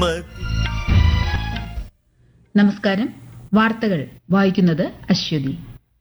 നമസ്കാരം വാർത്തകൾ വായിക്കുന്നത് അശ്വതി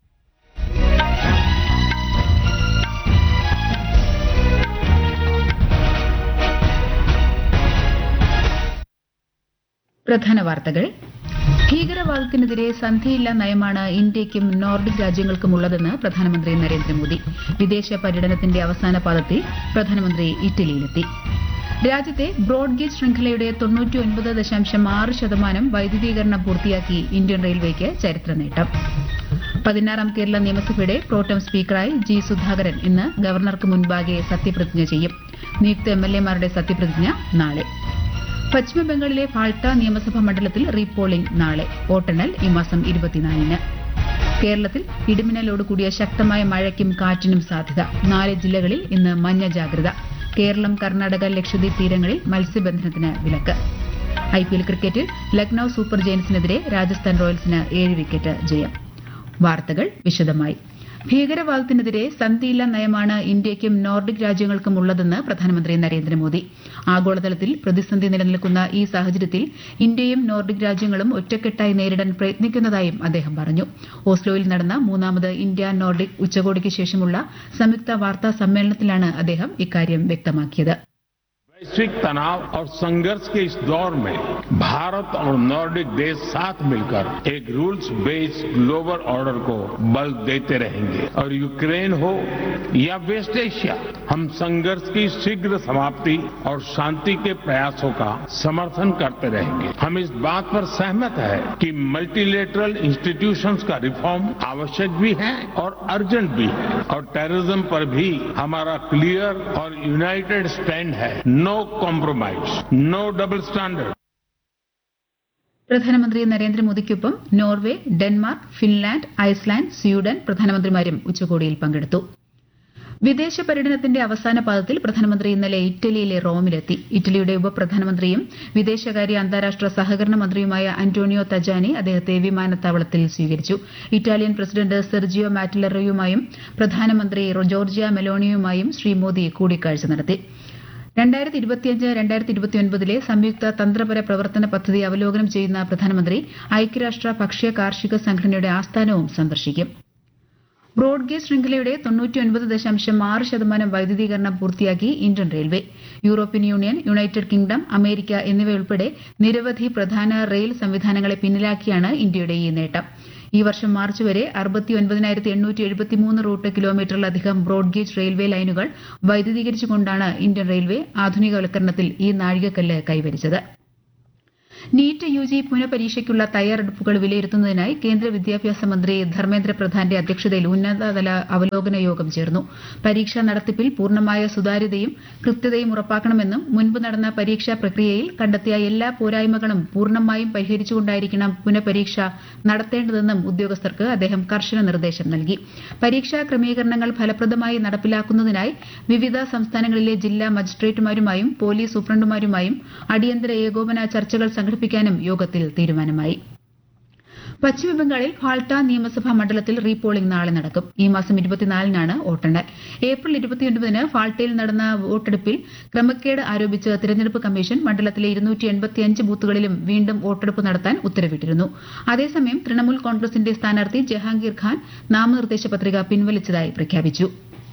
പ്രധാന വാർത്തകൾ ഭീകരവാദത്തിനെതിരെ സന്ധിയില്ലാ നയമാണ് ഇന്ത്യയ്ക്കും നോർഡിക് രാജ്യങ്ങൾക്കും ഉള്ളതെന്ന് പ്രധാനമന്ത്രി നരേന്ദ്രമോദി വിദേശ പര്യടനത്തിന്റെ അവസാന പാദത്തിൽ പ്രധാനമന്ത്രി ഇറ്റലിയിലെത്തി രാജ്യത്തെ ബ്രോഡ്ഗേജ് ശൃംഖലയുടെ തൊണ്ണൂറ്റിയൊൻപത് ദശാംശം ആറ് ശതമാനം വൈദ്യുതീകരണം പൂർത്തിയാക്കി ഇന്ത്യൻ റെയിൽവേക്ക് ചരിത്ര നേട്ടം പതിനാറാം കേരള നിയമസഭയുടെ പ്രോട്ടം സ്പീക്കറായി ജി സുധാകരൻ ഇന്ന് ഗവർണർക്ക് മുൻപാകെ സത്യപ്രതിജ്ഞ ചെയ്യും നിയുക്ത എംഎൽഎമാരുടെ സത്യപ്രതിജ്ഞ നാളെ പശ്ചിമബംഗാളിലെ ഫാൾട്ട നിയമസഭാ മണ്ഡലത്തിൽ റീപോളിംഗ് നാളെ വോട്ടെണ്ണൽ ഈ മാസം ഇരുപത്തിനാലിന് കേരളത്തിൽ ഇടിമിന്നലോട് കൂടിയ ശക്തമായ മഴയ്ക്കും കാറ്റിനും സാധ്യത നാല് ജില്ലകളിൽ ഇന്ന് മഞ്ഞ ജാഗ്രത കേരളം കർണാടക ലക്ഷദ്വീപ് തീരങ്ങളിൽ മത്സ്യബന്ധനത്തിന് വിലക്ക് ഐപിഎൽ ക്രിക്കറ്റിൽ ലക്നൌ സൂപ്പർ ജയൻസിനെതിരെ രാജസ്ഥാൻ റോയൽസിന് ഏഴ് വിക്കറ്റ് ജയം വാർത്തകൾ വിശദമായി ഭീകരവാദത്തിനെതിരെ സന്ധിയില്ല നയമാണ് ഇന്ത്യയ്ക്കും നോർഡിക് രാജ്യങ്ങൾക്കും ഉള്ളതെന്ന് പ്രധാനമന്ത്രി നരേന്ദ്രമോദി ആഗോളതലത്തിൽ പ്രതിസന്ധി നിലനിൽക്കുന്ന ഈ സാഹചര്യത്തിൽ ഇന്ത്യയും നോർഡിക് രാജ്യങ്ങളും ഒറ്റക്കെട്ടായി നേരിടാൻ പ്രയത്നിക്കുന്നതായും അദ്ദേഹം പറഞ്ഞു ഓസ്ലോയിൽ നടന്ന മൂന്നാമത് ഇന്ത്യ നോർഡിക് ഉച്ചകോടിക്ക് ശേഷമുള്ള സംയുക്ത വാർത്താ സമ്മേളനത്തിലാണ് അദ്ദേഹം ഇക്കാര്യം വ്യക്തമാക്കിയത് वैश्विक तनाव और संघर्ष के इस दौर में भारत और नॉर्डिक देश साथ मिलकर एक रूल्स बेस्ड ग्लोबल ऑर्डर को बल देते रहेंगे और यूक्रेन हो या वेस्ट एशिया हम संघर्ष की शीघ्र समाप्ति और शांति के प्रयासों का समर्थन करते रहेंगे हम इस बात पर सहमत है कि मल्टीलेटरल इंस्टीट्यूशंस का रिफॉर्म आवश्यक भी है और अर्जेंट भी है और टेररिज्म पर भी हमारा क्लियर और यूनाइटेड स्टैंड है no compromise no double standard പ്രധാനമന്ത്രി നരേന്ദ്രമോദിക്കൊപ്പം Norway Denmark Finland Iceland Sweden പ്രധാനമന്ത്രിമാരും ഉച്ചകോടിയിൽ പങ്കെടുത്തു വിദേശ പര്യടനത്തിന്റെ അവസാന പാദത്തിൽ പ്രധാനമന്ത്രി ഇന്നലെ ഇറ്റലിയിലെ റോമിലെത്തി ഇറ്റലിയുടെ ഉപപ്രധാനമന്ത്രിയും വിദേശകാര്യ അന്താരാഷ്ട്ര സഹകരണ മന്ത്രിയുമായ അന്റോണിയോ തജാനി അദ്ദേഹത്തെ വിമാനത്താവളത്തിൽ സ്വീകരിച്ചു ഇറ്റാലിയൻ പ്രസിഡന്റ് സെർജിയോ മാറ്റിലറയുമായും പ്രധാനമന്ത്രി ജോർജിയ മെലോണിയുമായും ശ്രീ മോദി കൂടിക്കാഴ്ച നടത്തി രണ്ടായിരത്തി ഇരുപത്തിയഞ്ച് രണ്ടായിരത്തി ഇരുപത്തിയൊൻപതിലെ സംയുക്ത തന്ത്രപര പ്രവർത്തന പദ്ധതി അവലോകനം ചെയ്യുന്ന പ്രധാനമന്ത്രി ഐക്യരാഷ്ട്ര ഭക്ഷ്യ കാർഷിക സംഘടനയുടെ ആസ്ഥാനവും സന്ദർശിക്കും ബ്രോഡ്ഗേജ് ശൃംഖലയുടെ തൊണ്ണൂറ്റിയൊൻപത് ദശാംശം ആറ് ശതമാനം വൈദ്യുതീകരണം പൂർത്തിയാക്കി Indian railway European Union United Kingdom America എന്നിവയുൾപ്പെടെ നിരവധി പ്രധാന റെയിൽ സംവിധാനങ്ങളെ പിന്നിലാക്കിയാണ് ഇന്ത്യയുടെ ഈ നേട്ടം ഈ വർഷം മാർച്ച് വരെ അറുപത്തിയൊൻപതിനായിരത്തി എണ്ണൂറ്റി എഴുപത്തിമൂന്ന് റൂട്ട് കിലോമീറ്ററിലധികം ബ്രോഡ്ഗേജ് റെയിൽവേ ലൈനുകൾ വൈദ്യുതീകരിച്ചുകൊണ്ടാണ് ഇന്ത്യൻ റെയിൽവേ ആധുനികവൽക്കരണത്തിൽ ഈ നാഴികക്കല്ല് കൈവരിച്ചത് നീറ്റ് യു ജി പുനഃപരീക്ഷയ്ക്കുള്ള തയ്യാറെടുപ്പുകൾ വിലയിരുത്തുന്നതിനായി കേന്ദ്ര വിദ്യാഭ്യാസ മന്ത്രി ധർമ്മേന്ദ്ര പ്രധാന്റെ അധ്യക്ഷതയിൽ ഉന്നതതല അവലോകന യോഗം ചേർന്നു പരീക്ഷാ നടത്തിപ്പിൽ പൂർണ്ണമായ സുതാര്യതയും കൃത്യതയും ഉറപ്പാക്കണമെന്നും മുൻപ് നടന്ന പരീക്ഷാ പ്രക്രിയയിൽ കണ്ടെത്തിയ എല്ലാ പോരായ്മകളും പൂർണ്ണമായും പരിഹരിച്ചുകൊണ്ടായിരിക്കണം പുനഃപരീക്ഷ നടത്തേണ്ടതെന്നും ഉദ്യോഗസ്ഥർക്ക് അദ്ദേഹം കർശന നിർദ്ദേശം നൽകി പരീക്ഷാ ക്രമീകരണങ്ങൾ ഫലപ്രദമായി നടപ്പിലാക്കുന്നതിനായി വിവിധ സംസ്ഥാനങ്ങളിലെ ജില്ലാ മജിസ്ട്രേറ്റുമാരുമായും പോലീസ് സൂപ്രണ്ടുമാരുമായും അടിയന്തര ഏകോപന ചർച്ചകൾ സംഘടിപ്പിക്കാനും യോഗത്തിൽ തീരുമാനമായി പശ്ചിമബംഗാളിൽ ഫാൾട്ട നിയമസഭാ മണ്ഡലത്തിൽ റീപോളിംഗ് നാളെ നടക്കും ഈ മാസം ഇരുപത്തിനാലിനാണ് വോട്ടെണ്ണൽ ഏപ്രിൽ ഇരുപത്തിയൊൻപതിന് ഫാൾട്ടയിൽ നടന്ന വോട്ടെടുപ്പിൽ ക്രമക്കേട് ആരോപിച്ച് തിരഞ്ഞെടുപ്പ് കമ്മീഷൻ മണ്ഡലത്തിലെ ഇരുന്നൂറ്റി എൺപത്തിയഞ്ച് ബൂത്തുകളിലും വീണ്ടും വോട്ടെടുപ്പ് നടത്താൻ ഉത്തരവിട്ടിരുന്നു അതേസമയം തൃണമൂൽ കോൺഗ്രസിന്റെ സ്ഥാനാർത്ഥി ജഹാംഗീർ ഖാൻ നാമനിർദ്ദേശ പത്രിക പിൻവലിച്ചതായി പ്രഖ്യാപിച്ചു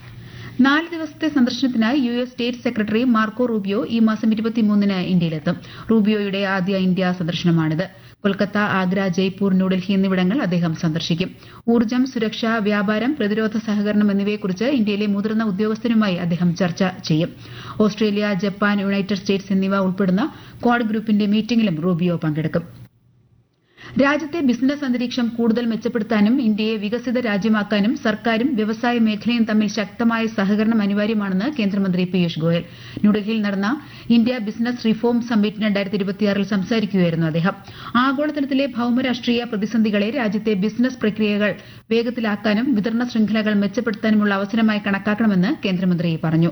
നാല് ദിവസത്തെ സന്ദർശനത്തിനായി U S state secretary Marco Rubio ഈ മാസം ഇരുപത്തിമൂന്നിന് ഇന്ത്യയിലെത്തും റൂബിയോയുടെ ആദ്യ ഇന്ത്യ സന്ദർശനമാണിത് കൊൽക്കത്ത ആഗ്ര ജയ്പൂർ ന്യൂഡൽഹി എന്നിവിടങ്ങൾ അദ്ദേഹം സന്ദർശിക്കും ഊർജ്ജം സുരക്ഷ വ്യാപാരം പ്രതിരോധ സഹകരണം എന്നിവയെക്കുറിച്ച് ഇന്ത്യയിലെ മുതിർന്ന ഉദ്യോഗസ്ഥരുമായി അദ്ദേഹം ചർച്ച ചെയ്യും ഓസ്ട്രേലിയ ജപ്പാൻ യുണൈറ്റഡ് സ്റ്റേറ്റ്സ് എന്നിവ ഉൾപ്പെടുന്ന ക്വാഡ് ഗ്രൂപ്പിന്റെ മീറ്റിംഗിലും റൂബിയോ പങ്കെടുക്കും രാജ്യത്തെ ബിസിനസ് അന്തരീക്ഷം കൂടുതൽ മെച്ചപ്പെടുത്താനും ഇന്ത്യയെ വികസിത രാജ്യമാക്കാനും സർക്കാരും വ്യവസായ മേഖലയും തമ്മിൽ ശക്തമായ സഹകരണം അനിവാര്യമാണെന്ന് കേന്ദ്രമന്ത്രി പീയൂഷ് ഗോയൽ ന്യൂഡൽഹിയിൽ നടന്ന ഇന്ത്യ ബിസിനസ് റിഫോം സമ്മിറ്റ് രണ്ടായിരത്തി ഇരുപത്തിയാറിൽ സംസാരിക്കുകയായിരുന്നു അദ്ദേഹം ആഗോളതലത്തിലെ ഭൌമരാഷ്ട്രീയ പ്രതിസന്ധികളെ രാജ്യത്തെ ബിസിനസ് പ്രക്രിയകൾ വേഗത്തിലാക്കാനും വിതരണ ശൃംഖലകൾ മെച്ചപ്പെടുത്താനുമുള്ള അവസരമായി കണക്കാക്കണമെന്ന് കേന്ദ്രമന്ത്രി പറഞ്ഞു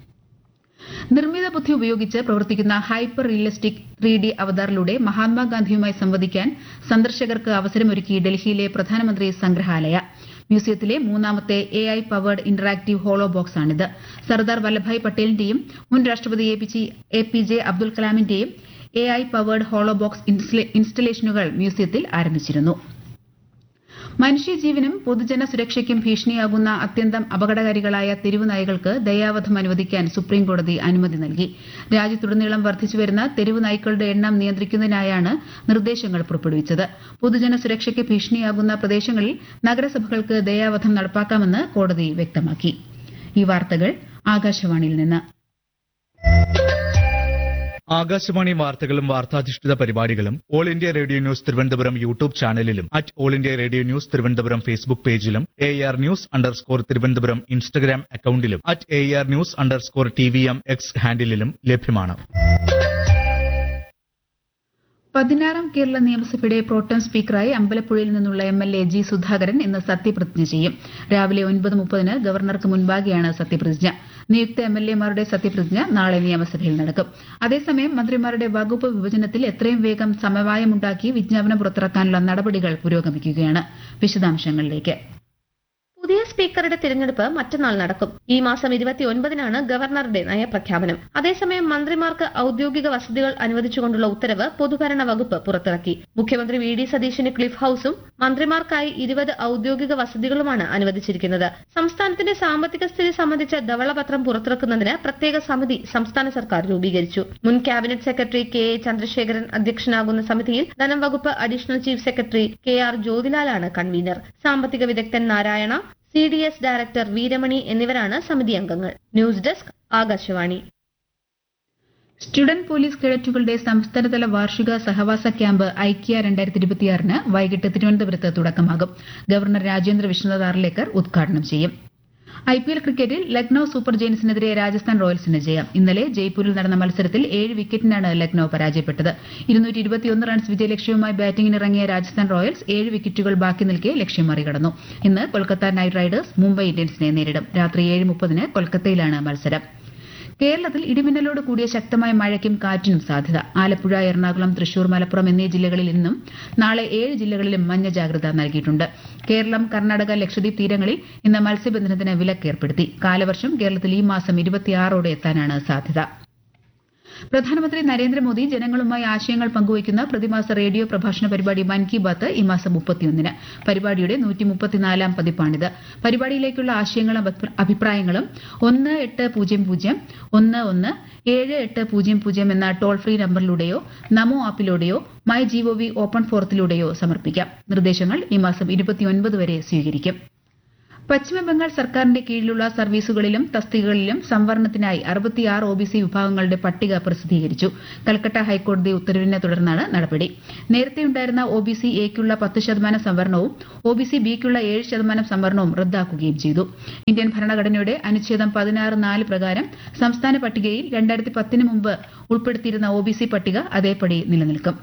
നിർമ്മിത ബുദ്ധി ഉപയോഗിച്ച് പ്രവർത്തിക്കുന്ന ഹൈപ്പർ റിയലിസ്റ്റിക് ത്രീ ഡി അവതാറിലൂടെ മഹാത്മാഗാന്ധിയുമായി സംവദിക്കാൻ സന്ദർശകർക്ക് അവസരമൊരുക്കി ഡൽഹിയിലെ പ്രധാനമന്ത്രി സംഗ്രഹാലയ മ്യൂസിയത്തിലെ മൂന്നാമത്തെ A I powered interactive holo ബോക്സാണിത് സർദാർ വല്ലഭായ് പട്ടേലിന്റെയും മുൻ രാഷ്ട്രപതി എ പി ജെ അബ്ദുൽ കലാമിന്റെയും A I powered holo box ഇൻസ്റ്റലേഷനുകൾ മ്യൂസിയത്തിൽ ആരംഭിച്ചിരുന്നു മനുഷ്യജീവനും പൊതുജന സുരക്ഷയ്ക്കും ഭീഷണിയാകുന്ന അത്യന്തം അപകടകാരികളായ തെരുവ് നായ്കൾക്ക് ദയാവധം അനുവദിക്കാൻ സുപ്രീംകോടതി അനുമതി നൽകി രാജ്യത്തുടനീളം വർദ്ധിച്ചുവരുന്ന തെരുവ് നായ്ക്കളുടെ എണ്ണം നിയന്ത്രിക്കുന്നതിനായാണ് നിർദ്ദേശങ്ങൾ പുറപ്പെടുവിച്ചത് പൊതുജന സുരക്ഷയ്ക്ക് ഭീഷണിയാകുന്ന പ്രദേശങ്ങളിൽ നഗരസഭകൾക്ക് ദയാവധം നടപ്പാക്കാമെന്ന് കോടതി വ്യക്തമാക്കി ഈ വാർത്തകൾ ആകാശവാണിയിൽ നിന്ന് ആകാശവാണി വാർത്തകളും വാർത്താധിഷ്ഠിത പരിപാടികളും All India Radio news Thiruvananthapuram YouTube ചാനലിലും at All India Radio news Thiruvananthapuram Facebook പേജിലും A R news underscore Thiruvananthapuram Instagram അക്കൌണ്ടിലും at A R news underscore T V M X ഹാൻഡിലും ലഭ്യമാണ് പതിനാറാം കേരള നിയമസഭയുടെ പ്രോട്ടം സ്പീക്കറായി അമ്പലപ്പുഴയിൽ നിന്നുള്ള M L A G Sudhakaran ഇന്ന് സത്യപ്രതിജ്ഞ ചെയ്യും രാവിലെ ഒൻപത് മുപ്പതിന് ഗവർണർക്ക് മുൻപാകെയാണ് സത്യപ്രതിജ്ഞ നിയുക്ത എം എൽ എമാരുടെ സത്യപ്രതിജ്ഞ നാളെ നിയമസഭയിൽ നടക്കും അതേസമയം മന്ത്രിമാരുടെ വകുപ്പ് വിഭജനത്തിൽ എത്രയും വേഗം സമവായമുണ്ടാക്കി വിജ്ഞാപനം പുറത്തിറക്കാനുള്ള നടപടികൾ പുരോഗമിക്കുകയാണ് വിശദാംശങ്ങളിലേക്ക് പുതിയ സ്പീക്കറുടെ തിരഞ്ഞെടുപ്പ് മറ്റന്നാൾ നടക്കും ഈ മാസം ഇരുപത്തിയൊൻപതിനാണ് ഗവർണറുടെ നയപ്രഖ്യാപനം അതേസമയം മന്ത്രിമാർക്ക് ഔദ്യോഗിക വസതികൾ അനുവദിച്ചുകൊണ്ടുള്ള ഉത്തരവ് പൊതുഭരണ വകുപ്പ് പുറത്തിറക്കി മുഖ്യമന്ത്രി വി ഡി സതീശന് ക്ലിഫ് ഹൌസും മന്ത്രിമാർക്കായി ഇരുപത് ഔദ്യോഗിക വസതികളുമാണ് അനുവദിച്ചിരിക്കുന്നത് സംസ്ഥാനത്തിന്റെ സാമ്പത്തിക സ്ഥിതി സംബന്ധിച്ച ധവളപത്രം പുറത്തിറക്കുന്നതിന് പ്രത്യേക സമിതി സംസ്ഥാന സർക്കാർ രൂപീകരിച്ചു മുൻ cabinet secretary K A Chandrasekharan അധ്യക്ഷനാകുന്ന സമിതിയിൽ ധനം വകുപ്പ് additional chief secretary K R ജ്യോതിലാലാണ് കൺവീനർ സാമ്പത്തിക വിദഗ്ധൻ Narayana C D S director Veeramani എന്നിവരാണ് സമിതി അംഗങ്ങൾ news desk Akashvani student police കേഡറ്റുകളുടെ സംസ്ഥാനതല വാർഷിക സഹവാസ ക്യാമ്പ് ഐക്യ രണ്ടായിരത്തി ഇരുപത്തിയാറിന് വൈകിട്ട് തിരുവനന്തപുരത്ത് തുടക്കമാകും ഗവർണർ രാജേന്ദ്ര വിശ്വനാഥ് ആർലേക്കർ ഉദ്ഘാടനം ചെയ്യും ഐ പി എൽ ക്രിക്കറ്റിൽ ലക്നൌ സൂപ്പർ ജയൻസിനെതിരെ രാജസ്ഥാൻ റോയൽസിന് ജയം ഇന്നലെ ജയ്പൂരിൽ നടന്ന മത്സരത്തിൽ ഏഴ് വിക്കറ്റിനാണ് ലക്നൌ പരാജയപ്പെട്ടത് റൺസ് വിജയലക്ഷ്യവുമായി ബാറ്റിംഗിനിറങ്ങിയ രാജസ്ഥാൻ റോയൽസ് ഏഴ് വിക്കറ്റുകൾ ബാക്കി നിൽക്കെ ലക്ഷ്യം മറികടന്നു ഇന്ന് കൊൽക്കത്ത നൈറ്റ് റൈഡേഴ്സ് മുംബൈ ഇന്ത്യൻസിനെ നേരിടും രാത്രി ഏഴ് മുപ്പതിന് കൊൽക്കത്തയിലാണ് മത്സരം കേരളത്തിൽ ഇടിമിന്നലോട് കൂടിയ ശക്തമായ മഴയ്ക്കും കാറ്റിനും സാധ്യത ആലപ്പുഴ എറണാകുളം തൃശൂർ മലപ്പുറം എന്നീ ജില്ലകളിൽ ഇന്നും നാളെ ഏഴ് ജില്ലകളിലും മഞ്ഞ ജാഗ്രത നൽകിയിട്ടുണ്ട് കേരളം കർണാടക ലക്ഷദ്വീപ് തീരങ്ങളിൽ ഇന്ന് മത്സ്യബന്ധനത്തിന് വിലക്കേർപ്പെടുത്തി കാലവർഷം കേരളത്തിൽ ഈ മാസം ഇരുപത്തിയാറോടെ എത്താനാണ് സാധ്യത പ്രധാനമന്ത്രി നരേന്ദ്രമോദി ജനങ്ങളുമായി ആശയങ്ങൾ പങ്കുവയ്ക്കുന്ന പ്രതിമാസ റേഡിയോ പ്രഭാഷണ പരിപാടി മൻ കി ബാത്ത് ഈ മാസം മുപ്പത്തിയൊന്നിന് പരിപാടിയുടെ നൂറ്റിമുപ്പത്തിനാലാം പതിപ്പാണിത് പരിപാടിയിലേക്കുള്ള ആശയങ്ങളും അഭിപ്രായങ്ങളും ഒന്ന് എട്ട് പൂജ്യം പൂജ്യം ഒന്ന് ഒന്ന് ഏഴ് എട്ട് പൂജ്യം പൂജ്യം എന്ന ടോൾ ഫ്രീ നമ്പറിലൂടെയോ നമോ ആപ്പിലൂടെയോ മൈ ജിഒവി ഓപ്പൺ ഫോറത്തിലൂടെയോ സമർപ്പിക്കാം നിർദ്ദേശങ്ങൾ ഈ മാസം ഇരുപത്തിയൊൻപത് വരെ സ്വീകരിക്കും പശ്ചിമബംഗാൾ സർക്കാരിന്റെ കീഴിലുള്ള സർവീസുകളിലും തസ്തികകളിലും സംവരണത്തിനായി അറുപത്തിയാറ് ഒബിസി വിഭാഗങ്ങളുടെ പട്ടിക പ്രസിദ്ധീകരിച്ചു കൽക്കട്ട ഹൈക്കോടതി ഉത്തരവിനെ തുടർന്നാണ് നടപടി നേരത്തെയുണ്ടായിരുന്ന ഒബിസി എക്കുള്ള പത്ത് ശതമാനം സംവരണവും ഒബിസി ബിക്കുള്ള ഏഴ് ശതമാനം സംവരണവും റദ്ദാക്കുകയും ചെയ്തു ഇന്ത്യൻ ഭരണഘടനയുടെ അനുച്ഛേദം പതിനാറ് നാല് പ്രകാരം സംസ്ഥാന പട്ടികയിൽ രണ്ടായിരത്തി പത്തിന് മുമ്പ് ഉൾപ്പെടുത്തിയിരുന്ന ഒബിസി പട്ടിക അതേപടി നിലനിൽക്കും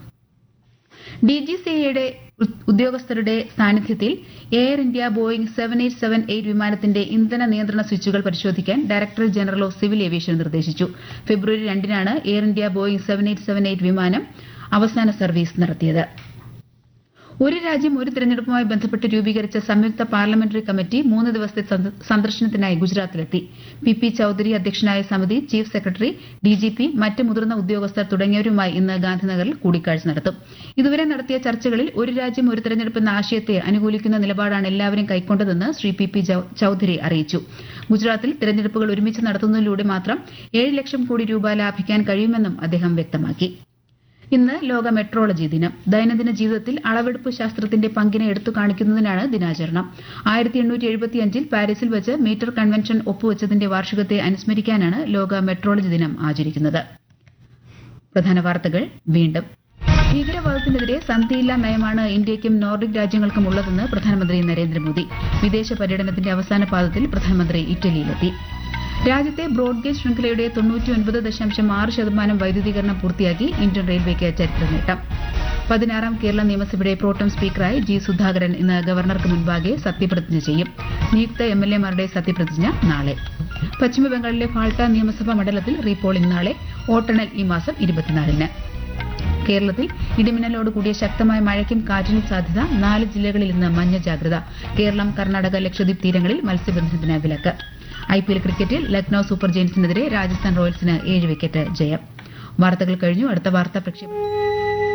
ഡിജിസിഎയുടെ ഉദ്യോഗസ്ഥരുടെ സാന്നിധ്യത്തിൽ Air India Boeing seven eight seven eight വിമാനത്തിന്റെ ഇന്ധന നിയന്ത്രണ സ്വിച്ചുകൾ പരിശോധിക്കാൻ director general of civil aviation നിർദ്ദേശിച്ചു ഫെബ്രുവരി രണ്ടിനാണ് Air India Boeing seven eight seven eight വിമാനം അവസാന സർവീസ് നടത്തിയത് ഒരു രാജ്യം ഒരു തെരഞ്ഞെടുപ്പുമായി ബന്ധപ്പെട്ട് രൂപീകരിച്ച സംയുക്ത പാർലമെന്ററി കമ്മിറ്റി മൂന്ന് ദിവസത്തെ സന്ദർശനത്തിനായി ഗുജറാത്തിലെത്തി പി പി ചൌധരി അധ്യക്ഷനായ സമിതി ചീഫ് സെക്രട്ടറി ഡിജിപി മറ്റ് മുതിർന്ന ഉദ്യോഗസ്ഥർ തുടങ്ങിയവരുമായി ഇന്ന് ഗാന്ധിനഗറിൽ കൂടിക്കാഴ്ച നടത്തും ഇതുവരെ നടത്തിയ ചർച്ചകളിൽ ഒരു രാജ്യം ഒരു തെരഞ്ഞെടുപ്പ് എന്ന ആശയത്തെ അനുകൂലിക്കുന്ന നിലപാടാണ് എല്ലാവരും കൈക്കൊണ്ടതെന്ന് ശ്രീ പി പി ചൌധരി അറിയിച്ചു ഗുജറാത്തിൽ തെരഞ്ഞെടുപ്പുകൾ ഒരുമിച്ച് നടത്തുന്നതിലൂടെ മാത്രം ഏഴ് ലക്ഷം കോടി രൂപ ലാഭിക്കാൻ കഴിയുമെന്നും അദ്ദേഹം വ്യക്തമാക്കി ഇന്ന് ലോക മെട്രോളജി ദിനം ദൈനംദിന ജീവിതത്തിൽ അളവെടുപ്പ് ശാസ്ത്രത്തിന്റെ പങ്കിനെ എടുത്തു കാണിക്കുന്നതിനാണ് ദിനാചരണം ആയിരത്തി എണ്ണൂറ്റി എഴുപത്തിയഞ്ചിൽ പാരീസിൽ വെച്ച് മീറ്റർ കൺവെൻഷൻ ഒപ്പുവച്ചതിന്റെ വാർഷികത്തെ അനുസ്മരിക്കാനാണ് ലോക മെട്രോളജി ദിനം ആചരിക്കുന്നത് പ്രധാന വാർത്തകൾ വീണ്ടും ഭീകരവാദത്തിനെതിരെ സന്ധിയില്ലാ നയമാണ് ഇന്ത്യയ്ക്കും നോർഡിക് രാജ്യങ്ങൾക്കും ഉള്ളതെന്ന് പ്രധാനമന്ത്രി നരേന്ദ്രമോദി വിദേശ പര്യടനത്തിന്റെ അവസാന പാദത്തിൽ പ്രധാനമന്ത്രി ഇറ്റലിയിലെത്തി രാജ്യത്തെ ബ്രോഡ്ഗേജ് ശൃംഖലയുടെ തൊണ്ണൂറ്റിയൊൻപത് ദശാംശം ആറ് ശതമാനം വൈദ്യുതീകരണം പൂർത്തിയാക്കി ഇന്ത്യൻ റെയിൽവേക്ക് ചരിത്ര നേട്ടം പതിനാറാം കേരള നിയമസഭയുടെ പ്രോട്ടം സ്പീക്കറായി ജി സുധാകരൻ ഇന്ന് ഗവർണർക്ക് മുൻപാകെ സത്യപ്രതിജ്ഞ ചെയ്യും നിയുക്ത എം എൽ എമാരുടെ സത്യപ്രതിജ്ഞ നാളെ പശ്ചിമബംഗാളിലെ ഫാൾട്ട നിയമസഭാ മണ്ഡലത്തിൽ റീപോളിംഗ് നാളെ വോട്ടെണ്ണൽ ഈ മാസം ഇരുപത്തിനാലിന് കേരളത്തിൽ ഇടിമിന്നലോട് കൂടിയ ശക്തമായ മഴയ്ക്കും കാറ്റിനും സാധ്യത നാല് ജില്ലകളിൽ ഇന്ന് മഞ്ഞ ജാഗ്രത കേരളം കർണാടക ലക്ഷദ്വീപ് തീരങ്ങളിൽ മത്സ്യബന്ധനത്തിന് വിലക്ക് ഐ പി എൽ ക്രിക്കറ്റിൽ ലക്നൌ സൂപ്പർ ജയൻസിനെതിരെ രാജസ്ഥാൻ റോയൽസിന് ഏഴ് വിക്കറ്റ് ജയം വാർത്തകൾ കഴിഞ്ഞു അടുത്ത വാർത്താ പ്രക്ഷേപണം